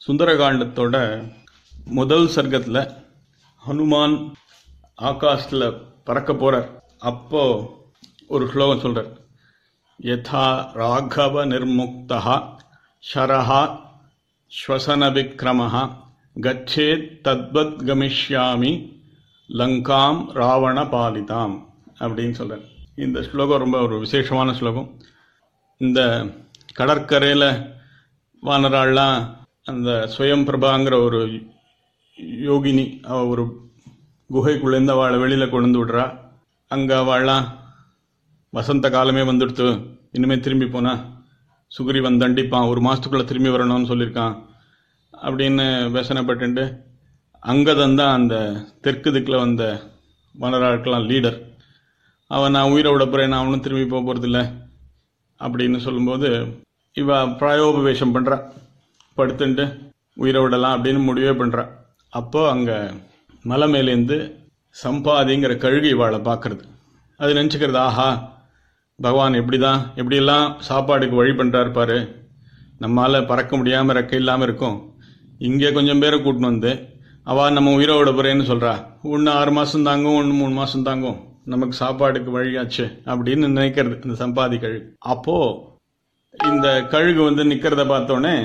சுந்தரகாண்டத்தோட முதல் சர்க்கத்தில் ஹனுமான் ஆகாசத்தில் பறக்க போகிறார் அப்போ ஒரு ஸ்லோகம் சொல்கிறார் யதா ராகவ நிர்முக்தா ஷரஹா ஸ்வசன விக்ரமஹா கச்சேத் தத்வத் கமிஷ்யாமி லங்காம் ராவண பாலிதாம் அப்படின்னு சொல்கிறார் இந்த ஸ்லோகம் ரொம்ப ஒரு விசேஷமான ஸ்லோகம் இந்த கடற்கரையில் வானராள்லாம் அந்த சுயம் பிரபாங்கிற ஒரு யோகினி அவ ஒரு குகைக்குள்ளேருந்து அவளை வெளியில் கொண்டு விடுறா அங்கே அவள்லாம் வசந்த காலமே வந்துடுத்து இனிமேல் திரும்பி போனா சுக்ரீவன் தண்டிப்பான் ஒரு மாதத்துக்குள்ளே திரும்பி வரணும்னு சொல்லியிருக்கான் அப்படின்னு வேசனைப்பட்டுண்டு அங்கதன் தான் அந்த தெற்கு திக்கில் வந்த வனராட்கெல்லாம் லீடர் அவன் நான் உயிரை விட போகிறேன் நான் அவனும் திரும்பி போக போகிறதில்ல அப்படின்னு சொல்லும்போது இவ பிராயோபவேஷம் பண்ணுறா படுத்துட்டு உயிரை விடலாம் அப்படின்னு முடிவே பண்ணுறா அப்போ அங்கே மலை மேலேருந்து சம்பாதிங்கிற கழுகு இவாளை பார்க்கறது அது நினச்சிக்கிறது ஆஹா பகவான் எப்படி தான் எப்படியெல்லாம் சாப்பாடுக்கு வழி பண்ணுறாரு பாரு நம்மால் பறக்க முடியாமல் ரெக்க இல்லாமல் இருக்கும் இங்கே கொஞ்சம் பேரை கூட்டின்னு வந்து அவள் நம்ம உயிரை விட போகிறேன்னு சொல்கிறா ஒன்று ஆறு மாதம் தாங்கும் ஒன்று மூணு மாதம் தாங்கும் நமக்கு சாப்பாடுக்கு வழியாச்சு அப்படின்னு நினைக்கிறது இந்த சம்பாதி கழுகு அப்போது இந்த கழுகு வந்து நிற்கிறத பார்த்தோன்னே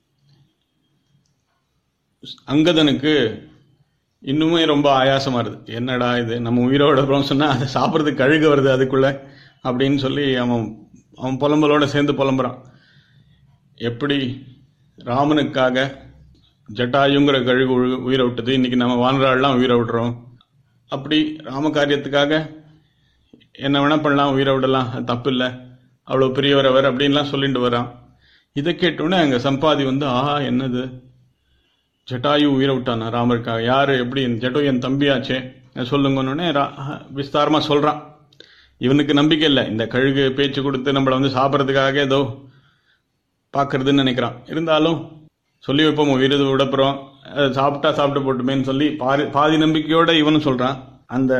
அங்கதனுக்கு இன்னுமே ரொம்ப ஆயாசமாக இருக்குது என்னடா இது நம்ம உயிரோட இருக்கிறோம் சொன்னால் அதை சாப்பிட்றதுக்கு கழுகு வருது அதுக்குள்ளே அப்படின்னு சொல்லி அவன் அவன் புலம்பலோட சேர்ந்து புலம்புறான் எப்படி ராமனுக்காக ஜட்டாயுங்கிற கழுகு உழு- உயிரை விட்டது இன்னைக்கு நம்ம வானராள்லாம் உயிரை விடுறோம் அப்படி ராம காரியத்துக்காக என்ன வேணா பண்ணலாம் உயிரை விடலாம் அது தப்பு இல்லை அவ்வளோ பெரியவர் அவர் அப்படின்லாம் சொல்லிட்டு வரான் இதை கேட்டோன்னே அங்கே சம்பாதி வந்து ஆஹா என்னது ஜட்டாயு உயிரை விட்டானா ராமருக்காக யார் எப்படி ஜட்டு என் தம்பியாச்சே சொல்லுங்கன்னொடனே ரா விஸ்தாரமாக சொல்கிறான் இவனுக்கு நம்பிக்கை இல்லை இந்த கழுகு பேச்சு கொடுத்து நம்மளை வந்து சாப்பிட்றதுக்காக ஏதோ பார்க்கறதுன்னு நினைக்கிறான் இருந்தாலும் சொல்லி வைப்போம் உயிர் விடப்புறோம் அதை சாப்பிட்டா சாப்பிட்டு போட்டுமேன்னு சொல்லி பாதி பாதி நம்பிக்கையோட இவனும் சொல்கிறான் அந்த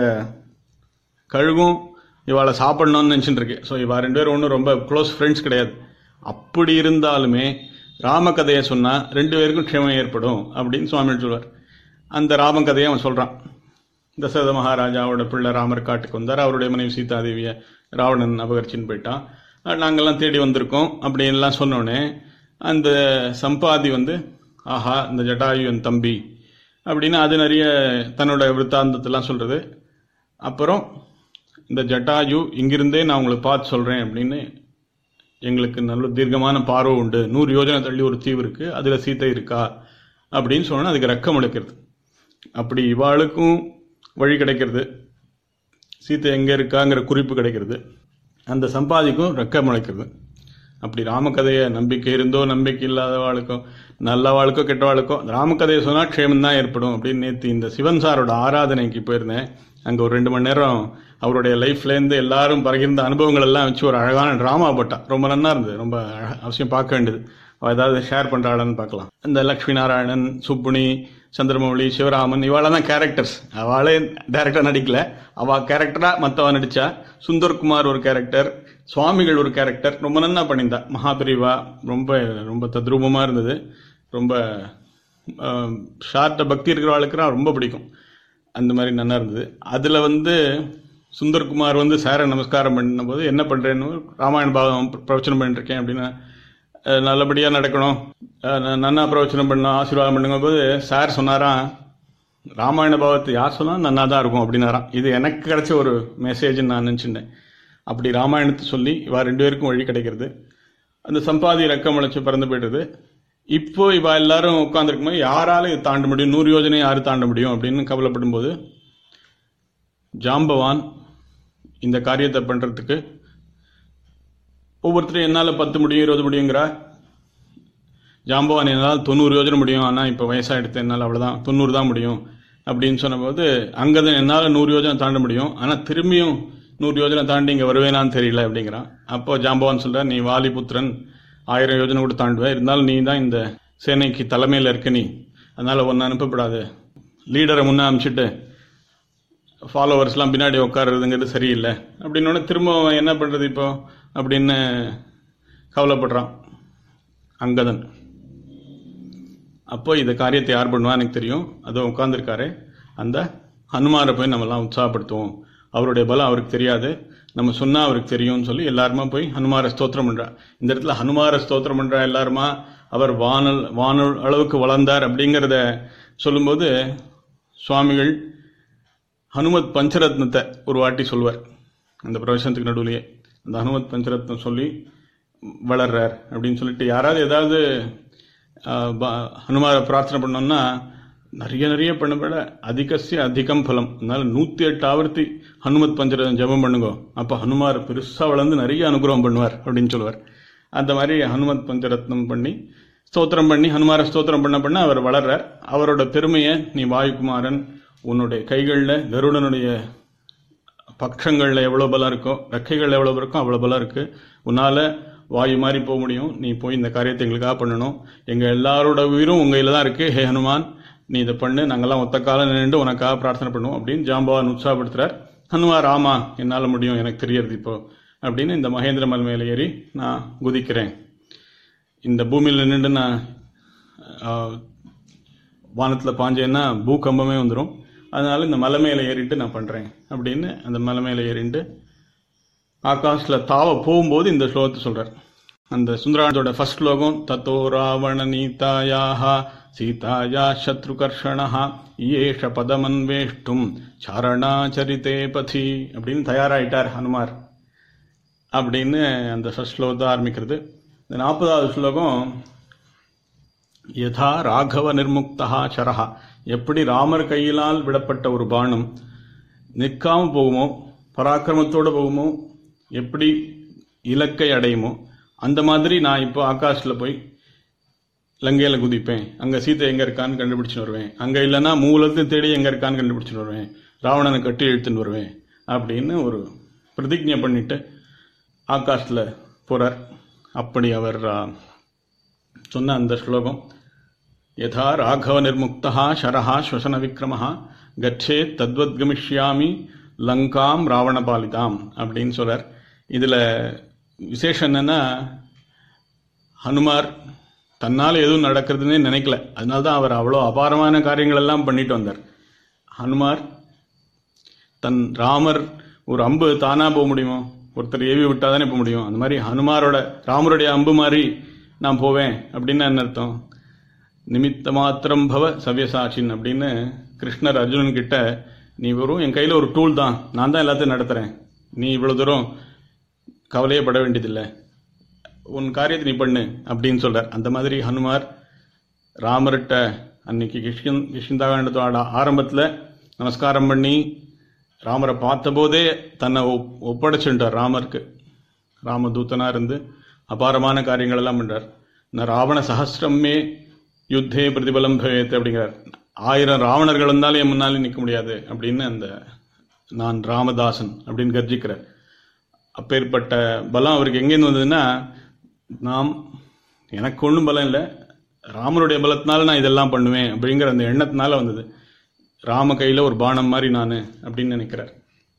கழுகும் இவாளை சாப்பிடணும்னு நினச்சிட்டு இருக்கு ஸோ இவா ரெண்டு பேரும் ஒன்றும் ரொம்ப க்ளோஸ் ஃப்ரெண்ட்ஸ் கிடையாது அப்படி இருந்தாலுமே ராமகதையை சொன்னால் ரெண்டு பேருக்கும் க்ஷேமம் ஏற்படும் அப்படின்னு சுவாமி சொல்வார் அந்த ராமகதையை அவன் சொல்கிறான் தசரத மகாராஜாவோட பிள்ளை ராமர் காட்டுக்கு வந்தார் அவருடைய மனைவி சீதாதேவியை ராவணன் அபகரிச்சின்னு போயிட்டான் அஹ் நாங்கெல்லாம் தேடி வந்திருக்கோம் அப்படின்லாம் சொன்னோடனே அந்த சம்பாதி வந்து ஆஹா இந்த ஜட்டாயு என் தம்பி அப்படின்னு அது நிறைய தன்னோட விற்த்தாந்தத்தெல்லாம் சொல்கிறது அப்புறம் இந்த ஜட்டாயு இங்கிருந்தே நான் உங்களுக்கு பார்த்து சொல்கிறேன் அப்படின்னு எங்களுக்கு நல்ல தீர்க்கமான பார்வை உண்டு நூறு யோஜனை தள்ளி ஒரு தீவு இருக்குது அதில் சீத்தை இருக்கா அப்படின்னு சொன்னா அதுக்கு ரெக்கம் எடுக்கிறது அப்படி இவாளுக்கும் வழி கிடைக்கிறது சீத்தை எங்கே இருக்காங்கிற குறிப்பு கிடைக்கிறது அந்த சம்பாதிக்கும் ரெக்க முளைக்கிறது அப்படி ராமகதையை நம்பிக்கை இருந்தோ நம்பிக்கை இல்லாத வாழ்க்கோ நல்ல வாழ்க்கோ கெட்ட வாழ்க்கோ ராமகதையை சொன்னால் க்ஷேமம் தான் ஏற்படும் அப்படின்னு நேற்று இந்த சிவன் சாரோட ஆராதனைக்கு போயிருந்தேன் அங்கே ஒரு ரெண்டு மணி நேரம் அவருடைய லைஃப்லேருந்து எல்லாரும் பகிர்ந்த அனுபவங்கள் எல்லாம் வச்சு ஒரு அழகான ட்ராமா போட்டா ரொம்ப நல்லா இருந்தது ரொம்ப அழ- அவசியம் பார்க்க வேண்டியது அவ ஏதாவது ஷேர் பண்ணுறாளான்னு பார்க்கலாம் இந்த லக்ஷ்மி நாராயணன் சுப்புனி சந்திரமௌழி சிவராமன் இவாளெல்லாம் தான் கேரக்டர்ஸ் அவளே டேரக்டாக நடிக்கல அவள் கேரக்டராக மற்றவ நடித்தா சுந்தர்குமார் ஒரு கேரக்டர் சுவாமிகள் ஒரு கேரக்டர் ரொம்ப நல்லா பண்ணியிருந்தா மகாபிரிவா ரொம்ப ரொம்ப தத்ரூபமாக இருந்தது ரொம்ப ஷார்ட்ட பக்தி இருக்கிறவாளுக்குலாம் ரொம்ப பிடிக்கும் அந்த மாதிரி நல்லா இருந்தது அதில் வந்து சுந்தர்குமார் வந்து சாரை நமஸ்காரம் பண்ணும்போது என்ன பண்ணுறேன்னு ராமாயண பாகம் பிரவச்சனம் பண்ணிட்டுருக்கேன் அப்படின்னா அஹ், நல்லபடியாக நடக்கணும் அஹ், ந- நன்னா பிரவச்சனம் பண்ணணும் ஆசீர்வாதம் பண்ணுங்க போது சார் சொன்னாராம் ராமாயண பாவத்தை யார் சொன்னால் நன்னா தான் இருக்கும் அப்படின்னாராம் இது எனக்கு கிடைச்ச ஒரு மெசேஜ்னு நான் நினச்சிட்டேன் அப்படி ராமாயணத்தை சொல்லி இவா ரெண்டு பேருக்கும் வழி கிடைக்கிறது அந்த சம்பாதி ரெக்கம் முளைச்சு பறந்து போயிடுது இப்போ இவ எல்லாரும் உட்காந்துருக்கும்போது யாரால இது தாண்ட முடியும் நூறு யோஜனை யாரு தாண்ட முடியும் அப்படின்னு கவலைப்படும் போது ஜாம்பவான் இந்த காரியத்தை பண்றதுக்கு ஒவ்வொருத்தரும் என்னால் பத்து முடியும் இருபது முடியுங்கிறா ஜாம்பவான் என்னால் தொண்ணூறு யோஜனை முடியும் ஆனால் இப்போ வயசாகிடுத்து என்னால் அவ்வளோதான் தொண்ணூறு தான் முடியும் அப்படின்னு சொன்னபோது அங்கதான் என்னால் நூறு யோஜனை தாண்ட முடியும் ஆனால் திரும்பியும் நூறு யோஜனை தாண்டி இங்கே வருவேனான்னு தெரியல அப்படிங்கிறான் அப்போ ஜாம்பவான் சொல்ற நீ வாலிபுத்திரன் ஆயிரம் யோஜனை கூட தாண்டுவ இருந்தாலும் நீ தான் இந்த சேனைக்கு தலைமையில் இருக்க நீ அதனால் ஒன்று அனுப்பப்படாது லீடரை முன்னே அனுப்பிச்சிட்டு ஃபாலோவர்ஸ்லாம் பின்னாடி உட்காருறதுங்கிறது சரியில்லை அப்படின்னோட திரும்ப அவன் என்ன பண்ணுறது இப்போ அப்படின்னு கவலைப்படுறான் அங்கதன் அப்போ இந்த காரியத்தை யார் பண்ணுவா எனக்கு தெரியும் அதோ உட்காந்துருக்காரு அந்த ஹனுமாரை போய் நம்மலாம் உற்சாகப்படுத்துவோம் அவருடைய பலம் அவருக்கு தெரியாது நம்ம சொன்னா அவருக்கு தெரியும்னு சொல்லி எல்லாருமா போய் ஹனுமாரை ஸ்தோத்திரம் பண்றா இந்த இடத்துல ஹனுமாரை ஸ்தோத்திரம் பண்றா எல்லாருமா அவர் வானல் வானல் அளவுக்கு வளர்ந்தார் அப்படிங்கிறத சொல்லும்போது சுவாமிகள் ஹனுமத் பஞ்சரத்னத்தை ஒரு வாட்டி சொல்வார் அந்த பிரவேசத்துக்கு நடுவுலயே அந்த ஹனுமத் பஞ்சரத்னம் சொல்லி வளர்றார் அப்படின்னு சொல்லிட்டு யாராவது ஏதாவது ஆஹ், ப- ஹனுமாரை பிரார்த்தனை பண்ணோம்னா நிறைய நிறைய பண்ணப்பட அதிகசிய அதிகம் பலம் அதனால நூத்தி எட்டு ஆவர்த்தி ஹனுமத் பஞ்சரதம் ஜெபம் பண்ணுங்க அப்ப ஹனுமார் பெருசா வளர்ந்து நிறைய அனுகிரகம் பண்ணுவார் அப்படின்னு சொல்லுவார் அந்த மாதிரி ஹனுமத் பஞ்சரத்னம் பண்ணி ஸ்தோத்திரம் பண்ணி ஹனுமார ஸ்தோத்திரம் பண்ண பண்ண அவர் வளர்றார் அவரோட பெருமையை நீ வாயுகுமாரன் உன்னுடைய கைகளில் கருடனுடைய பட்சங்களில் எவ்வளோ பலம் இருக்கோ ரெக்கைகள் எவ்வளோ இருக்கோ அவ்வளோ பலம் இருக்கு உன்னால வாயு மாதிரி போக முடியும் நீ போய் இந்த காரியத்தை எங்களுக்காக பண்ணணும் எங்க எல்லாரோட உயிரும் உங்க கையில தான் இருக்கு ஹே ஹனுமான் நீ இதை பண்ணு நாங்கெல்லாம் ஒத்த காலம் நின்று உனக்காக பிரார்த்தனை பண்ணுவோம் அப்படின்னு ஜாம்பவான் உற்சாகப்படுத்துறார் ஹனுமார் ஆமா என்னால முடியும் எனக்கு தெரியறது இப்போ அப்படின்னு இந்த மகேந்திர மல் மேலே ஏறி நான் குதிக்கிறேன் இந்த பூமியில் நின்று நான் ஆஹ், வானத்துல பாஞ்சேன்னா பூகம்பமே வந்துடும் அதனால இந்த மலை மேலே ஏறிட்டு நான் பண்றேன் அப்படின்னு அந்த மலை மேலே ஏறிட்டு ஆகாஷ்ல தாவ போகும்போது இந்த ஸ்லோகத்தை சொல்றார் அந்த சுந்தராஜோட ஃபர்ஸ்ட் ஸ்லோகம் தத்தோ ராவண நீதாயாக சீதாயா சத்ருகர்ஷணா ஏஷ பதமன்வேஷ்டும் சாரணாச்சரித்தே பதி அப்படின்னு தயாராயிட்டார் ஹனுமார் அப்படின்னு அந்த ஃபர்ஸ்ட் ஸ்லோகத்தை ஆரம்பிக்கிறது இந்த நாற்பதாவது ஸ்லோகம் யதா ராகவ நிர்முக்தா சரஹா எப்படி ராமர் கையிலால் விடப்பட்ட ஒரு பானம் நிற்காம போகுமோ பராக்கிரமத்தோட போகுமோ எப்படி இலக்கை அடையுமோ அந்த மாதிரி நான் இப்போ ஆகாஷ்ல போய் லங்கையில குதிப்பேன் அங்க சீதை எங்க இருக்கான்னு கண்டுபிடிச்சுன்னு வருவேன் அங்க இல்லைன்னா மூலத்தையும் தேடி எங்க இருக்கான்னு கண்டுபிடிச்சுன்னு வருவேன் ராவணனை கட்டி இழுத்துன்னு வருவேன் அப்படின்னு ஒரு பிரதிஜை பண்ணிட்டு ஆகாஷ்ல போறார் அப்படி அவர் ஆ, சொன்ன அந்த ஸ்லோகம் யதா ராகவ நிர்முக்தா ஷரஹா ஸ்வசன விக்ரமஹா கச்சே தத்வத் கமிஷ்யாமி லங்காம் ராவணபாலிதாம் அப்படின்னு சொல்றார் இதுல விசேஷம் என்னன்னா ஹனுமார் தன்னால் எதுவும் நடக்கிறதுனே நினைக்கல அதனால தான் அவர் அவ்வளோ அபாரமான காரியங்கள் எல்லாம் பண்ணிட்டு வந்தார் ஹனுமார் தன் ராமர் ஒரு அம்பு தானா போக முடியுமோ ஒருத்தர் ஏவி விட்டா தானே போக முடியும் அந்த மாதிரி ஹனுமாரோட ராமருடைய அம்பு மாதிரி நான் போவேன் அப்படின்னு என்ன அர்த்தம் நிமித்த மாத்திரம் பவ சவ்யசாச்சின் அப்படின்னு கிருஷ்ணர் அர்ஜுனன் கிட்ட நீ வெறும் என் கையில் ஒரு டூல் தான் நான் தான் எல்லாத்தையும் நடத்துறேன் நீ இவ்வளவு தூரம் கவலையே பட வேண்டியதில்லை உன் காரியத்தை நீ பண்ணு அப்படின்னு சொல்றார் அந்த மாதிரி ஹனுமார் ராமர்கிட்ட அன்னைக்கு கிஷ்கின் கிஷ்கிந்தாகாண்டத்தோட ஆரம்பத்தில் நமஸ்காரம் பண்ணி ராமரை பார்த்தபோதே தன்னை ஒப்- ஒப்படைச்சுட்டார் ராமருக்கு ராமதூத்தனா இருந்து அபாரமான காரியங்கள் எல்லாம் பண்றார் நான் ராவண சஹஸ்ரமே யுத்தே பிரதிபலம் பவேத் அப்படிங்கிறார் ஆயிரம் ராவணர்கள் இருந்தாலும் என் முன்னாலே நிற்க முடியாது அப்படின்னு அந்த நான் ராமதாசன் அப்படின்னு கர்ஜிக்கிறார் அப்பேற்பட்ட பலம் அவருக்கு எங்கேருந்து வந்ததுன்னா நாம் எனக்கு ஒன்றும் பலம் இல்லை ராமருடைய பலத்தினால நான் இதெல்லாம் பண்ணுவேன் அப்படிங்கிற அந்த எண்ணத்தினால வந்தது ராம கையில் ஒரு பானம் மாதிரி நான் அப்படின்னு நினைக்கிறார்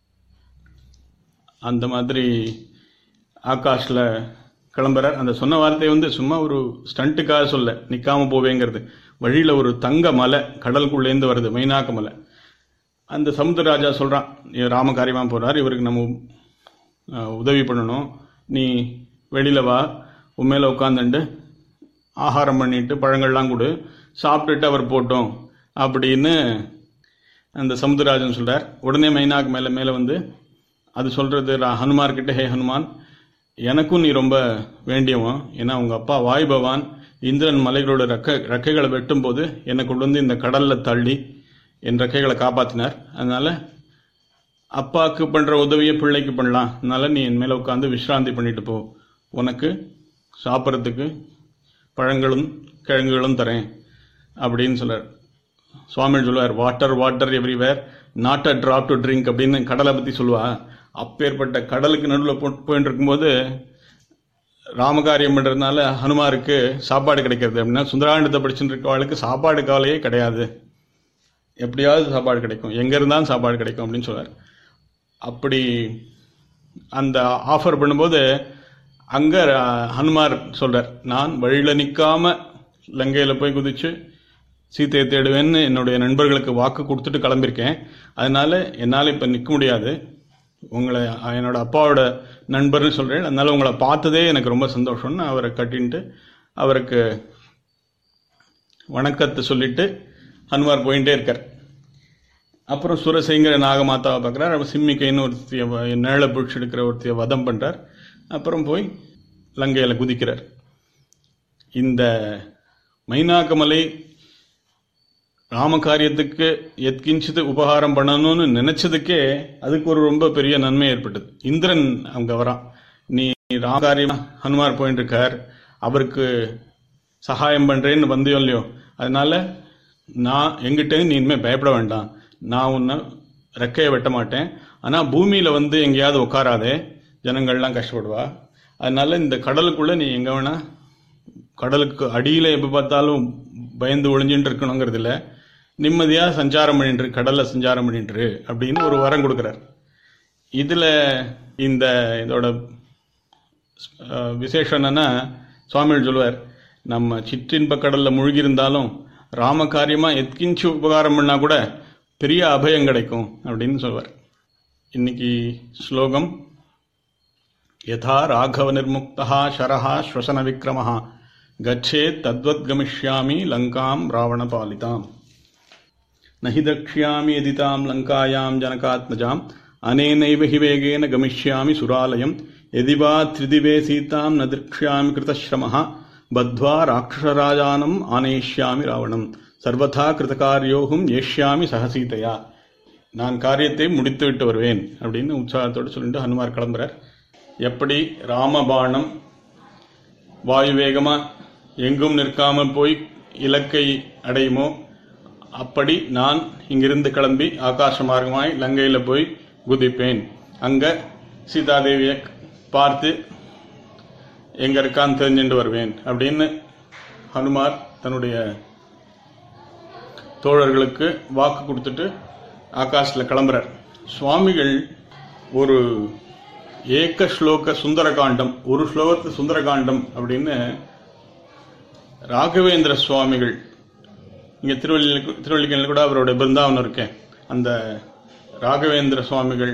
அந்த மாதிரி ஆகாஷ்ல கிளம்புறார் அந்த சொன்ன வார்த்தை வந்து சும்மா ஒரு ஸ்டண்ட்டுக்காக சொல்ல நிக்காம போவேங்கிறது வழியில ஒரு தங்க மலை கடலுக்குள்ளேருந்து வருது மைனாக்க மலை அந்த சமுத்திரராஜா சொல்றான் இவர் ராம காரியமா போறார் இவருக்கு நம்ம அஹ், உதவி பண்ணணும் நீ வெளியில வா உன் மேல உட்காந்துட்டு ஆகாரம் பண்ணிட்டு பழங்கள்லாம் கொடு சாப்பிட்டுட்டு அவர் போட்டோம் அப்படின்னு அந்த சமுத்திரராஜன் சொல்றார் உடனே மைனாக்கு மேல மேல வந்து அது சொல்றது ரா- ஹனுமார் கிட்ட ஹே ஹனுமான் எனக்கும் நீ ரொம்ப வேண்டியவன் ஏன்னா உங்க அப்பா வாயு பகவான் இந்திரன் மலைகளோட ரெக்க ரெக்கைகளை வெட்டும் போது என்னை கொண்டு வந்து இந்த கடல்ல தள்ளி என் ரெக்கைகளை காப்பாத்தினார் அதனால அப்பாவுக்கு பண்ற உதவியை பிள்ளைக்கு பண்ணலாம் அதனால நீ என் மேல உட்காந்து விஸ்ராந்தி பண்ணிட்டு போ உனக்கு சாப்பிட்றதுக்கு பழங்களும் கிழங்குகளும் தரேன் அப்படின்னு சொல்றார் சுவாமி சொல்லுவார் water water everywhere not a drop to drink அப்படின்னு கடலை பத்தி சொல்லுவா அப்பேற்பட்ட கடலுக்கு நடுவில் போயிட்டு இருக்கும்போது ராமகாரியம் பண்றதுனால ஹனுமாருக்கு சாப்பாடு கிடைக்கிறது அப்படின்னா சுந்தராண்டத்தை படிச்சுட்டு இருக்கவளுக்கு சாப்பாடு கவலையே கிடையாது எப்படியாவது சாப்பாடு கிடைக்கும் எங்க இருந்தாலும் சாப்பாடு கிடைக்கும் அப்படின்னு சொல்றார் அப்படி அந்த ஆஃபர் பண்ணும்போது அங்க அஹ், ஹனுமார் சொல்றார் நான் வழியில நிக்காம லங்கையில போய் குதிச்சு சீத்தையை தேடுவேன்னு என்னுடைய நண்பர்களுக்கு வாக்கு கொடுத்துட்டு கிளம்பியிருக்கேன் அதனால என்னால் இப்போ நிற்க முடியாது உங்களை என்னோட அப்பாவோட நண்பர்னு சொல்கிறேன் அதனால உங்களை பார்த்ததே எனக்கு ரொம்ப சந்தோஷம்னு அவரை கட்டின்ட்டு அவருக்கு வணக்கத்தை சொல்லிட்டு ஹனுமார் போயிட்டே இருக்கார் அப்புறம் சுரசைங்கிற நாகமாதாவை பார்க்குறார் அவர் சிம்மிக்கைன்னு ஒருத்திய வ- நிழலை பிடிச்சி எடுக்கிற ஒருத்திய வதம் பண்ணுறார் அப்புறம் போய் லங்கையில் குதிக்கிறார் இந்த மைனாக்கமலை ராமகாரியத்துக்கு எத்கிஞ்சித்து உபகாரம் பண்ணணும்னு நினைச்சதுக்கே அதுக்கு ஒரு ரொம்ப பெரிய நன்மை ஏற்பட்டது இந்திரன் அங்க வரான் நீ ராமகாரியம் ஹனுமார் போயிட்டு இருக்கார் அவருக்கு சகாயம் பண்றேன்னு வந்தியோ இல்லையோ அதனால நான் எங்கிட்ட நீ இனிமே பயப்பட வேண்டாம் நான் உன்னை ரெக்கையை வெட்ட மாட்டேன் ஆனா பூமியில வந்து எங்கேயாவது உட்காராதே ஜனங்கள்லாம் கஷ்டப்படுவா அதனால இந்த கடலுக்குள்ள நீ எங்க வேணா கடலுக்கு அடியில் எப்போ பார்த்தாலும் பயந்து ஒளிஞ்சுட்டு இருக்கணுங்கிறது இல்லை நிம்மதியாக சஞ்சாரம் பண்ணிட்டு இரு, கடல்ல சஞ்சாரம் பண்ணிட்டு இரு அப்படின்னு ஒரு வரம் கொடுக்குறார் இதில் இந்த இதோட அஹ், விசேஷம் என்னன்னா சுவாமிகள் சொல்லுவார் நம்ம சிற்றின்ப கடல்ல மூழ்கி இருந்தாலும் ராம காரியமா எத்கிஞ்சு உபகாரம் பண்ணா கூட பெரிய அபயம் கிடைக்கும் அப்படின்னு சொல்வார் இன்னைக்கு ஸ்லோகம் यथा राघवनिर्मुक्तः शरः श्वसनविक्रमः गच्छेत् तद्वद्गमिष्यामि लङ्काम् रावणपालिताम् न हि द्रक्ष्यामि यदि ताम् लङ्कायाम् जनकात्मजाम् अनेनैव हि वेगेन गमिष्यामि सुरालयम् यदि वा त्रिदिवे सीताम् न द्रक्ष्यामि कृतश्रमः बद्ध्वा राक्षसराजानम् आनेष्यामि रावणम् सर्वथा कृतकार्योऽहम् येष्यामि सहसीतया நான் காரியத்தை முடித்து விட்டு வருவேன் அப்படின்னு உற்சாகத்தோடு சொல்லிட்டு ஹனுமார் கிளம்புறார் எப்படி ராமபாணம் வாயு வேகமா எங்கும் நிற்காம போய் இலக்கை அடையுமோ அப்படி நான் இங்கிருந்து கிளம்பி ஆகாச மார்க்கமாய் லங்கையில போய் குதிப்பேன் அங்க சீதாதேவியை பார்த்து எங்க இருக்கான்னு தெரிஞ்சுட்டு வருவேன் அப்படின்னு ஹனுமார் தன்னுடைய தோழர்களுக்கு வாக்கு கொடுத்துட்டு ஆகாஷ்ல கிளம்புறார் சுவாமிகள் ஒரு ஏக ஸ்லோக சுந்தரகாண்டம் ஒரு ஸ்லோகத்து சுந்தரகாண்டம் அப்படின்னு ராகவேந்திர சுவாமிகள் இங்க திருவள்ளி திருவள்ளிக்கணில் கூட அவருடைய பிருந்தாவனம் இருக்கேன் அந்த ராகவேந்திர சுவாமிகள்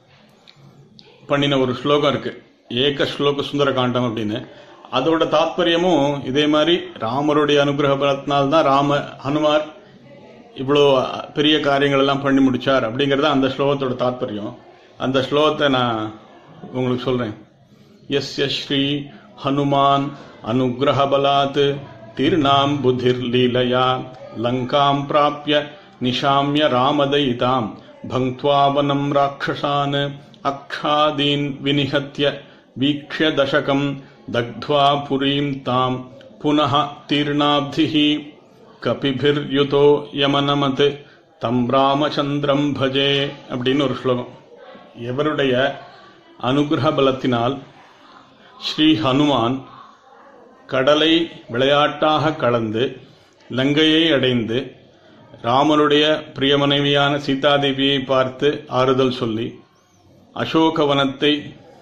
பண்ணின ஒரு ஸ்லோகம் இருக்கு ஏக ஸ்லோக சுந்தரகாண்டம் அப்படின்னு அதோட தாத்பரியமும் இதே மாதிரி ராமருடைய அனுகிரக பலத்தினால்தான் ராம ஹனுமார் இவ்வளோ பெரிய காரியங்கள் எல்லாம் பண்ணி முடிச்சார் அப்படிங்கறது அந்த ஸ்லோகத்தோட தாத்பரியம் அந்த ஸ்லோகத்தை நான் உங்களுக்கு சொல்றேன் यस्य श्री हनुमान् अनुग्रहबलात् तीर्णाम् बुद्धिर्लीलया लङ्काम् प्राप्य निशाम्य रामदयिताम् भङ्क्त्वा वनम् राक्षसान् अक्षादीन् विनिहत्य वीक्ष्य दशकम् दग्ध्वा पुरीम् ताम् पुनः तीर्णाब्धिः கபிபிர்யுதோ யமனமத் தம் ராமச்சந்திரம் பஜே அப்படின்னு ஒரு ஸ்லோகம் எவருடைய அனுகிரக பலத்தினால் ஸ்ரீ ஹனுமான் கடலை விளையாட்டாக கலந்து லங்கையை அடைந்து ராமனுடைய பிரிய மனைவியான சீதாதேவியை பார்த்து ஆறுதல் சொல்லி அசோகவனத்தை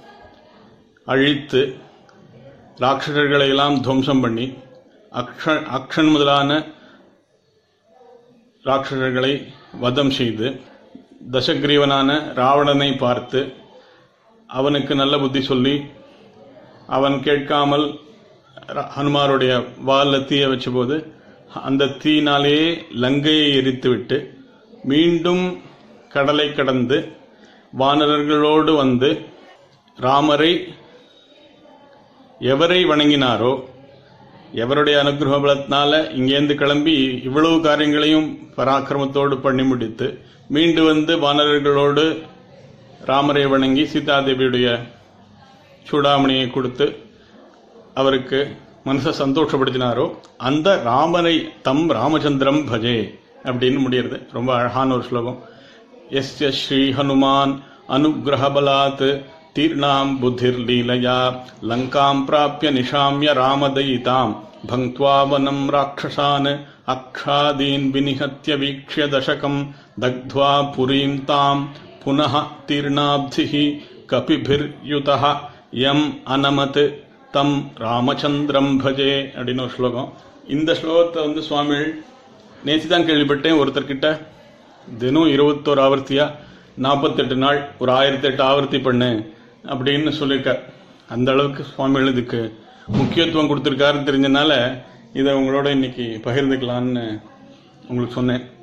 அழித்து ராட்சசர்களை எல்லாம் துவம்சம் பண்ணி அக்ஷ அக்ஷன் முதலான ராட்சசர்களை வதம் செய்து தசகிரீவனான ராவணனை பார்த்து அவனுக்கு நல்ல புத்தி சொல்லி அவன் கேட்காமல் ர- ஹனுமாருடைய வாலில் தீய வச்சபோது அந்த தீனாலேயே லங்கையை எரித்துவிட்டு மீண்டும் கடலை கடந்து வானரர்களோடு வந்து ராமரை எவரை வணங்கினாரோ எவருடைய அனுகிரக பலத்தினால இங்கேருந்து கிளம்பி இவ்வளவு காரியங்களையும் பராக்கிரமத்தோடு பண்ணி முடித்து மீண்டு வந்து வானரர்களோடு ராமரை வணங்கி சீதாதேவியுடைய சூடாமணியை கொடுத்து அவருக்கு மனசை சந்தோஷப்படுத்தினாரோ அந்த ராமனை தம் ராமச்சந்திரம் பஜே அப்படின்னு முடியறது ரொம்ப அழகான ஒரு ஸ்லோகம் எஸ்ய ஸ்ரீ ஹனுமான் அனுகிரகபலாத் தீர்ணாம் புத்திர்லீலயா லங்காம் பிராப்பிய நிஷாமிய ராமதயிதாம் भङ्क्त्वा वनम् राक्षसान् अक्षादीन् विनिहत्य वीक्ष्य दशकम् दग्ध्वा पुरीम् ताम् पुनः तीर्णाब्धिः கபிபிர்யுதः எம் அனமத் தம் ராமச்சந்திரம் பஜே அப்படின்னு ஒரு ஸ்லோகம் இந்த ஸ்லோகத்தை வந்து சுவாமிகள் நேற்று தான் கேள்விப்பட்டேன் ஒருத்தர்கிட்ட தினம் இருபத்தோரு ஆவர்த்தியா நாற்பத்தெட்டு நாள் ஒரு ஆயிரத்தி எட்டு ஆவர்த்தி பண்ணு அப்படின்னு சொல்லியிருக்கார் அந்த அளவுக்கு சுவாமிகள் இதுக்கு முக்கியத்துவம் கொடுத்துருக்காருன்னு தெரிஞ்சனால இதை உங்களோட இன்னைக்கு பகிர்ந்துக்கலான்னு உங்களுக்கு சொன்னேன்